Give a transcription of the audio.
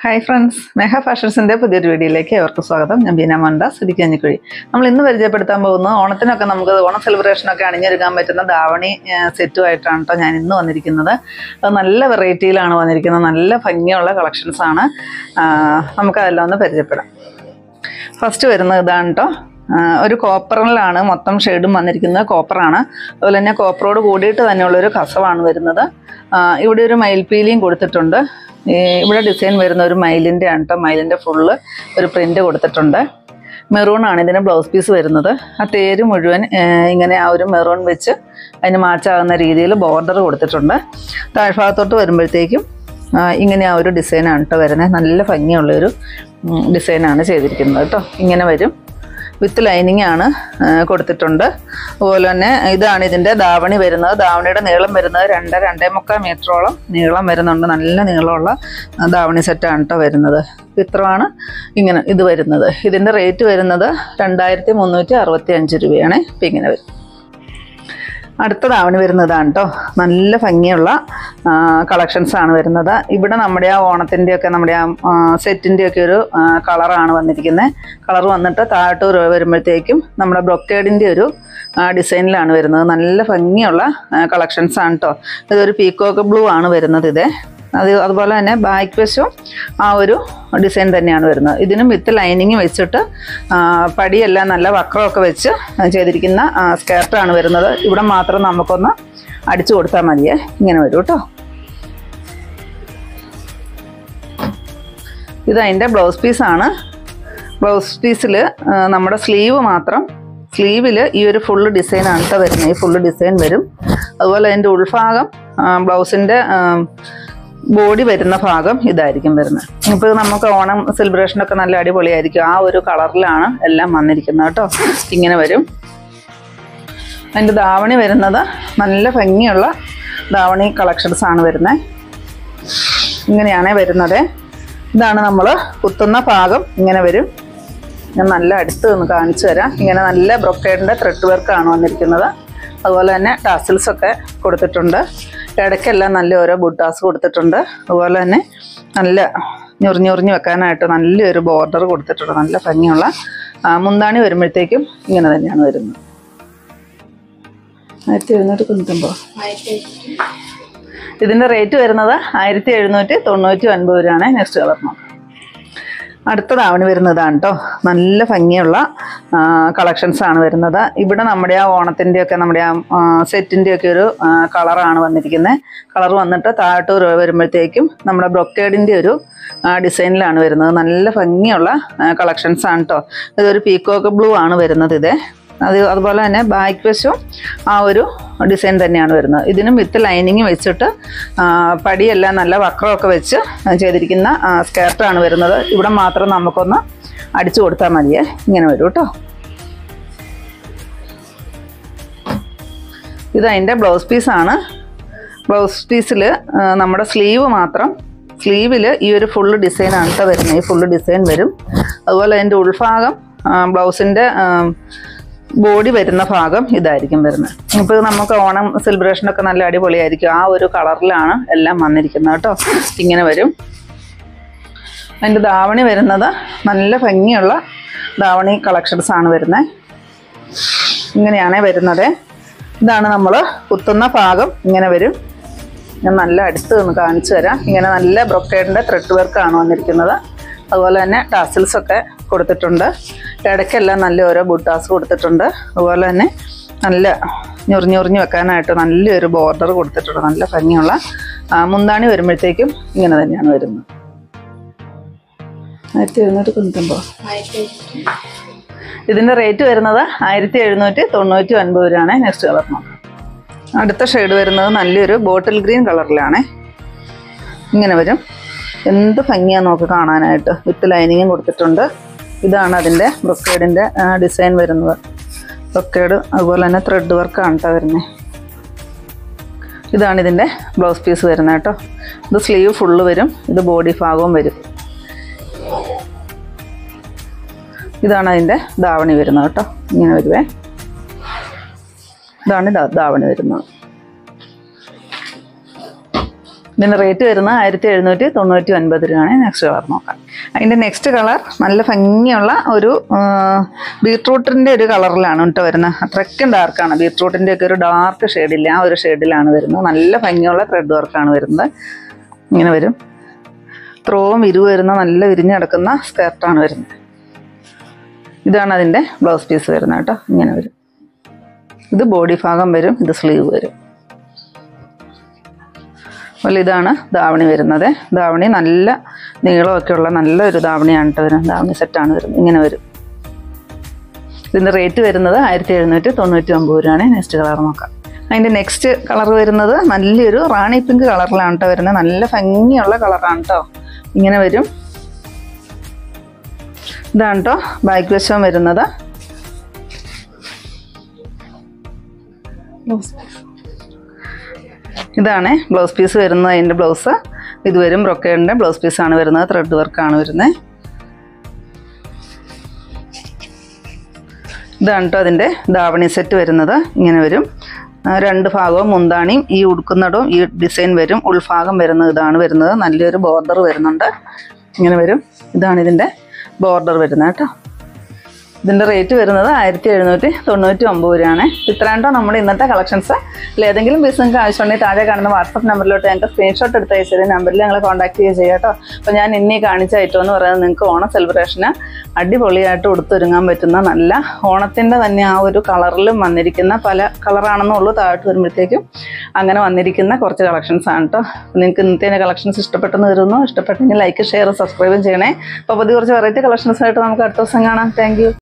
hi friends മെഹ ഫാഷൻസിൻ്റെ പുതിയൊരു വീഡിയോയിലേക്ക് ഏവർക്കും സ്വാഗതം ഞാൻ ബീന മോഹൻദാസ് ഇടുക്കിയഞ്ഞിക്കുഴി നമ്മൾ ഇന്ന് പരിചയപ്പെടുത്താൻ പോകുന്നത് ഓണത്തിനൊക്കെ നമുക്ക് ഓണം സെലിബ്രേഷനൊക്കെ അണിഞ്ഞൊരുക്കാൻ പറ്റുന്ന ധാവണി സെറ്റുമായിട്ടാണ് കേട്ടോ ഞാൻ ഇന്ന് വന്നിരിക്കുന്നത് അത് നല്ല വെറൈറ്റിയിലാണ് വന്നിരിക്കുന്നത് നല്ല ഭംഗിയുള്ള കളക്ഷൻസ് ആണ് നമുക്കതെല്ലാം ഒന്ന് പരിചയപ്പെടാം ഫസ്റ്റ് വരുന്നത് ഇതാണ് കേട്ടോ ഒരു കോപ്പറിലാണ് മൊത്തം ഷെയ്ഡും വന്നിരിക്കുന്നത് കോപ്പറാണ് അതുപോലെ തന്നെ കോപ്പറോട് കൂടിയിട്ട് തന്നെയുള്ളൊരു കസവാണ് വരുന്നത് ആ, ഇവിടെ ഒരു മയിൽപീലിയും കൊടുത്തിട്ടുണ്ട് ഈ ഇവിടെ ഡിസൈൻ വരുന്ന ഒരു മയിലിൻ്റെ ആണ് കേട്ടോ മയിലിൻ്റെ ഫുള്ള് ഒരു പ്രിൻ്റ് കൊടുത്തിട്ടുണ്ട് മെറൂൺ ആണ് ഇതിന് ബ്ലൗസ് പീസ് വരുന്നത് ആ തേര് മുഴുവൻ ആ, ഇങ്ങനെ ആ ഒരു മെറൂൺ വെച്ച് അതിന് മാച്ചാകുന്ന രീതിയിൽ ബോർഡർ കൊടുത്തിട്ടുണ്ട് താഴ്ഭാഗത്തോട്ട് വരുമ്പോഴത്തേക്കും ആ, ഇങ്ങനെ ആ ഒരു ഡിസൈനാണ് കേട്ടോ വരുന്നത് നല്ല ഭംഗിയുള്ളൊരു ഉം, ഡിസൈനാണ് ചെയ്തിരിക്കുന്നത് കേട്ടോ ഇങ്ങനെ വരും വിത്ത് ലൈനിങ് ആണ് ആ, കൊടുത്തിട്ടുണ്ട് അതുപോലെ തന്നെ ഇതാണ് ഇതിൻ്റെ ധാവണി വരുന്നത് ധാവണിയുടെ നീളം വരുന്നത് രണ്ട് രണ്ടേ മുക്കാൽ മീറ്ററോളം നീളം വരുന്നുണ്ട് നല്ല നീളമുള്ള ആ, ധാവണി സെറ്റാണ് കേട്ടോ വരുന്നത് ഇത്രയാണ് ഇങ്ങനെ ഇത് വരുന്നത് ഇതിൻ്റെ റേറ്റ് വരുന്നത് രണ്ടായിരത്തി മുന്നൂറ്റി അറുപത്തി അഞ്ച് രൂപയാണ് ഇപ്പം ഇങ്ങനെ വരും അടുത്ത ധാവണി വരുന്നതാണ് കേട്ടോ നല്ല ഭംഗിയുള്ള കളക്ഷൻസ് ആണ് വരുന്നത് ഇവിടെ നമ്മുടെ ആ ഓണത്തിൻ്റെയൊക്കെ നമ്മുടെ ആ സെറ്റിൻ്റെയൊക്കെ ഒരു കളറാണ് വന്നിരിക്കുന്നത് കളർ വന്നിട്ട് താഴോട്ട് ഒരു വരുമ്പോഴത്തേക്കും നമ്മുടെ ബ്രൊക്കേഡിൻ്റെ ഒരു ഡിസൈനിലാണ് വരുന്നത് നല്ല ഭംഗിയുള്ള കളക്ഷൻസ് ആണ് കേട്ടോ ഇതൊരു പീക്കോക്ക് ബ്ലൂ ആണ് വരുന്നത് ഇത് അത് അതുപോലെ തന്നെ ബാക്ക് വശവും ആ ഒരു ഡിസൈൻ തന്നെയാണ് വരുന്നത് ഇതിനും വിത്ത് ലൈനിങ് വെച്ചിട്ട് ആ, പടിയെല്ലാം നല്ല വക്രമൊക്കെ വെച്ച് ചെയ്തിരിക്കുന്ന സ്കേർട്ടാണ് വരുന്നത് ഇവിടെ മാത്രം നമുക്കൊന്ന് അടിച്ചു കൊടുത്താൽ മതിയേ ഇങ്ങനെ വരും കേട്ടോ ഇത് അതിൻ്റെ ബ്ലൗസ് പീസാണ് ബ്ലൗസ് പീസിൽ നമ്മുടെ സ്ലീവ് മാത്രം സ്ലീവിൽ ഈ ഒരു ഫുള്ള് ഡിസൈനാണ് കേട്ടോ വരുന്നത് ഈ ഫുള്ള് ഡിസൈൻ വരും അതുപോലെ അതിൻ്റെ ഉൾഭാഗം ബ്ലൗസിൻ്റെ ബോഡി വരുന്ന ഭാഗം ഇതായിരിക്കും വരുന്നത് ഇപ്പോൾ നമുക്ക് ഓണം സെലിബ്രേഷനൊക്കെ നല്ല അടിപൊളിയായിരിക്കും ആ ഒരു കളറിലാണ് എല്ലാം വന്നിരിക്കുന്നത് കേട്ടോ ഇങ്ങനെ വരും അതിൻ്റെ ധാവണി വരുന്നത് നല്ല ഭംഗിയുള്ള ധാവണി കളക്ഷൻസ് ആണ് വരുന്നത് ഇങ്ങനെയാണ് വരുന്നത് ഇതാണ് നമ്മൾ കുത്തുന്ന ഭാഗം ഇങ്ങനെ വരും ഞാൻ നല്ല അടുത്ത് ഒന്ന് കാണിച്ചു തരാം ഇങ്ങനെ നല്ല ബ്രൊക്കേഡിൻ്റെ ത്രെഡ് വർക്കാണ് വന്നിരിക്കുന്നത് അതുപോലെ തന്നെ ടാസിൽസ് ഒക്കെ കൊടുത്തിട്ടുണ്ട് ഇടയ്ക്കെല്ലാം നല്ല ഓരോ ബുട്ടാസ് കൊടുത്തിട്ടുണ്ട് അതുപോലെ തന്നെ നല്ല ഞുറിഞ്ഞുറിഞ്ഞ് വെക്കാനായിട്ട് നല്ലൊരു ബോർഡർ കൊടുത്തിട്ടുണ്ട് നല്ല ഭംഗിയുള്ള ആ, മുന്താണി വരുമ്പോഴത്തേക്കും ഇങ്ങനെ തന്നെയാണ് വരുന്നത് ആയിരത്തി എഴുന്നൂറ്റി തൊണ്ണൂറ്റൊമ്പത് ഇതിൻ്റെ റേറ്റ് വരുന്നത് ആയിരത്തി എഴുന്നൂറ്റി തൊണ്ണൂറ്റി ഒൻപത് രൂപയാണ് നെക്സ്റ്റ് കളർ നോക്കാം അടുത്ത ധാവണി വരുന്നതാണ് കേട്ടോ നല്ല ഭംഗിയുള്ള കളക്ഷൻസ് ആണ് വരുന്നത് ഇവിടെ നമ്മുടെ ആ ഓണത്തിൻ്റെയൊക്കെ നമ്മുടെ ആ സെറ്റിൻ്റെയൊക്കെ ഒരു കളറാണ് വന്നിരിക്കുന്നത് കളർ വന്നിട്ട് താഴോട്ട് ഒരു വരുമ്പോഴത്തേക്കും നമ്മുടെ ബ്രൊക്കേഡിൻ്റെ ഒരു ഡിസൈനിലാണ് വരുന്നത് നല്ല ഭംഗിയുള്ള കളക്ഷൻസ് ആണ് കേട്ടോ ഇതൊരു പീക്കോക്ക് ബ്ലൂ ആണ് വരുന്നത് ഇത് അത് അതുപോലെ തന്നെ ബാക്ക് വശവും ആ ഒരു ഡിസൈൻ തന്നെയാണ് വരുന്നത് ഇതിനും വിത്ത് ലൈനിങ് വെച്ചിട്ട് ആ, പടിയെല്ലാം നല്ല വക്രമൊക്കെ വെച്ച് ചെയ്തിരിക്കുന്ന സ്കേർട്ടാണ് വരുന്നത് ഇവിടെ മാത്രം നമുക്കൊന്ന് അടിച്ചു കൊടുത്താൽ മതിയേ ഇങ്ങനെ വരും കേട്ടോ ഇത് അതിൻ്റെ ബ്ലൗസ് പീസാണ് ബ്ലൗസ് പീസിൽ നമ്മുടെ സ്ലീവ് മാത്രം സ്ലീവിൽ ഈ ഒരു ഫുള്ള് ഡിസൈനാണ് കേട്ടോ വരുന്നത് ഈ ഫുള്ള് ഡിസൈൻ വരും അതുപോലെ അതിൻ്റെ ഉൾഭാഗം ബ്ലൗസിൻ്റെ ബോഡി വരുന്ന ഭാഗം ഇതായിരിക്കും വരുന്നത് ഇപ്പോൾ നമുക്ക് ഓണം സെലിബ്രേഷനൊക്കെ നല്ല അടിപൊളിയായിരിക്കും ആ ഒരു കളറിലാണ് എല്ലാം വന്നിരിക്കുന്നത് കേട്ടോ ഇങ്ങനെ വരും അതിൻ്റെ ധാവണി വരുന്നത് നല്ല ഭംഗിയുള്ള ധാവണി കളക്ഷൻസ് ആണ് വരുന്നത് ഇങ്ങനെയാണ് വരുന്നത് ഇതാണ് നമ്മൾ കുത്തുന്ന ഭാഗം ഇങ്ങനെ വരും ഞാൻ നല്ല അടുത്ത് ഒന്ന് കാണിച്ചു തരാം ഇങ്ങനെ നല്ല ബ്രൊക്കേഡിൻ്റെ ത്രെഡ് വർക്കാണ് വന്നിരിക്കുന്നത് അതുപോലെ തന്നെ ടാസിൽസ് ഒക്കെ കൊടുത്തിട്ടുണ്ട് ഇടയ്ക്കെല്ലാം നല്ല ഓരോ ബുട്ടാസ് കൊടുത്തിട്ടുണ്ട് അതുപോലെ തന്നെ നല്ല ഞുറിഞ്ഞുറിഞ്ഞ് വെക്കാനായിട്ട് നല്ലൊരു ബോർഡർ കൊടുത്തിട്ടുണ്ട് നല്ല ഭംഗിയുള്ള ആ, മുന്താണി വരുമ്പോഴത്തേക്കും ഇങ്ങനെ തന്നെയാണ് വരുന്നത് ആയിരത്തി എഴുന്നൂറ്റി തൊണ്ണൂറ്റൊമ്പത് ഇതിൻ്റെ റേറ്റ് വരുന്നത് ആയിരത്തി എഴുന്നൂറ്റി തൊണ്ണൂറ്റി ഒൻപത് രൂപയാണ് നെക്സ്റ്റ് കളർ നോക്കാം അടുത്ത ഷെയ്ഡ് വരുന്നത് നല്ലൊരു ബോട്ടിൽ ഗ്രീൻ കളറിലാണ് ഇങ്ങനെ വരും എന്ത് ഭംഗിയാന്ന് നോക്ക് കാണാനായിട്ട് വിത്ത് ലൈനിങ്ങും കൊടുത്തിട്ടുണ്ട് ഇതാണ് അതിൻ്റെ ബ്രൊക്കേഡിൻ്റെ ഡിസൈൻ വരുന്നത് ബ്രൊക്കേഡ് അതുപോലെ തന്നെ ത്രെഡ് വർക്കാണ് കേട്ടോ വരുന്നത് ഇതാണ് ഇതിൻ്റെ ബ്ലൗസ് പീസ് വരുന്നത് കേട്ടോ ഇത് സ്ലീവ് ഫുള്ള് വരും ഇത് ബോഡി ഭാഗവും വരും ഇതാണ് അതിൻ്റെ ധാവണി വരുന്നത് കേട്ടോ ഇങ്ങനെ വരുവേ ഇതാണ് ദാ- ധാവണി വരുന്നത് ഇതിൻ്റെ റേറ്റ് വരുന്നത് ആയിരത്തി എഴുന്നൂറ്റി തൊണ്ണൂറ്റി ഒൻപത് രൂപയാണ് നെക്സ്റ്റ് കളർ നോക്കാം അതിൻ്റെ നെക്സ്റ്റ് കളർ നല്ല ഭംഗിയുള്ള ഒരു ബീട്രൂട്ടിൻ്റെ ഒരു കളറിലാണ് കേട്ടോ വരുന്നത് അത്രയ്ക്കും ഡാർക്കാണ് ബീട്രൂട്ടിൻ്റെ ഒക്കെ ഒരു ഡാർക്ക് ഷെയ്ഡില്ല ആ ഒരു ഷെയ്ഡിലാണ് വരുന്നത് നല്ല ഭംഗിയുള്ള ത്രെഡ് വർക്കാണ് വരുന്നത് ഇങ്ങനെ വരും ത്രോവും വിരിവ് വരുന്ന നല്ല വിരിഞ്ഞ് കിടക്കുന്ന സ്കർട്ടാണ് വരുന്നത് ഇതാണ് അതിൻ്റെ ബ്ലൗസ് പീസ് വരുന്നത് കേട്ടോ ഇങ്ങനെ വരും ഇത് ബോഡി ഭാഗം വരും ഇത് സ്ലീവ് വരും അതുപോലെ ഇതാണ് ധാവണി വരുന്നത് ധാവണി നല്ല നീളമൊക്കെ ഉള്ള നല്ലൊരു ധാവണിയാണ് കേട്ടോ വരുന്നത് ധാവണി സെറ്റാണ് വരുന്നത് ഇങ്ങനെ വരും ഇതിൻ്റെ റേറ്റ് വരുന്നത് ആയിരത്തി എഴുന്നൂറ്റി തൊണ്ണൂറ്റി ഒമ്പത് രൂപയാണ് നെക്സ്റ്റ് കളർ നോക്കാം അതിൻ്റെ നെക്സ്റ്റ് കളർ വരുന്നത് നല്ലൊരു റാണി പിങ്ക് കളറിലാണ് കേട്ടോ വരുന്നത് നല്ല ഭംഗിയുള്ള കളറാണ് കേട്ടോ ഇങ്ങനെ വരും ഇതാണ് കേട്ടോ ബാക്ക് വശം വരുന്നത് ഇതാണ് ബ്ലൗസ് പീസ് വരുന്നത് അതിൻ്റെ ബ്ലൗസ് ഇത് വരും ബ്രൊക്കേഡിൻ്റെ ബ്ലൗസ് പീസാണ് വരുന്നത് ത്രെഡ് വർക്കാണ് വരുന്നത് ഇതാണ് കേട്ടോ അതിൻ്റെ ധാവണി സെറ്റ് വരുന്നത് ഇങ്ങനെ വരും ആ, രണ്ട് ഭാഗവും മുന്താണിയും ഈ ഉടുക്കുന്നിടവും ഈ ഡിസൈൻ വരും ഉൾഭാഗം വരുന്നത് ഇതാണ് വരുന്നത് നല്ലൊരു ബോർഡർ വരുന്നുണ്ട് ഇങ്ങനെ വരും ഇതാണ് ഇതിൻ്റെ ബോർഡർ വരുന്നത് കേട്ടോ ഇതിൻ്റെ റേറ്റ് വരുന്നത് ആയിരത്തി എഴുന്നൂറ്റി തൊണ്ണൂറ്റി ഒമ്പത് രൂപയാണ് ഇത്രയാണ്ടോ നമ്മുടെ ഇന്നത്തെ കളക്ഷൻസ് ഏതെങ്കിലും പീസ് നിങ്ങൾക്ക് ആവശ്യമുണ്ടെങ്കിൽ താഴെ കാണുന്ന വാട്സപ്പ് നമ്പറിലോട്ട് ഞങ്ങൾക്ക് സ്ക്രീൻഷോട്ട് എടുത്ത് അയച്ചത് നമ്പറിൽ ഞങ്ങളെ കോൺടാക്ട് ചെയ്യുക ചെയ്യാം കേട്ടോ അപ്പോൾ ഞാൻ ഇന്നീ കാണിച്ച ഐറ്റം എന്ന് പറയുന്നത് നിങ്ങൾക്ക് ഓണ സെലിബ്രേഷന് അടിപൊളിയായിട്ട് ഉടുത്തൊരുങ്ങാൻ പറ്റുന്ന നല്ല ഓണത്തിൻ്റെ തന്നെ ആ ഒരു കളറിലും വന്നിരിക്കുന്ന പല കളറാണെന്നുള്ളൂ താഴോട്ട് വരുമ്പോഴത്തേക്കും അങ്ങനെ വന്നിരിക്കുന്ന കുറച്ച് കളക്ഷൻസ് ആണ് കേട്ടോ നിങ്ങൾക്ക് ഇന്നത്തെ കളക്ഷൻസ് ഇഷ്ടപ്പെട്ടെന്ന് കരുതുന്നു ഇഷ്ടപ്പെട്ടെങ്കിൽ ലൈക്ക് ഷെയർ സബ്സ്ക്രൈബും ചെയ്യണേ അപ്പോൾ പുതിയ കുറച്ച് വെറൈറ്റി കളക്ഷൻസ് ആയിട്ട് നമുക്ക് അടുത്ത ദിവസം കാണാം താങ്ക്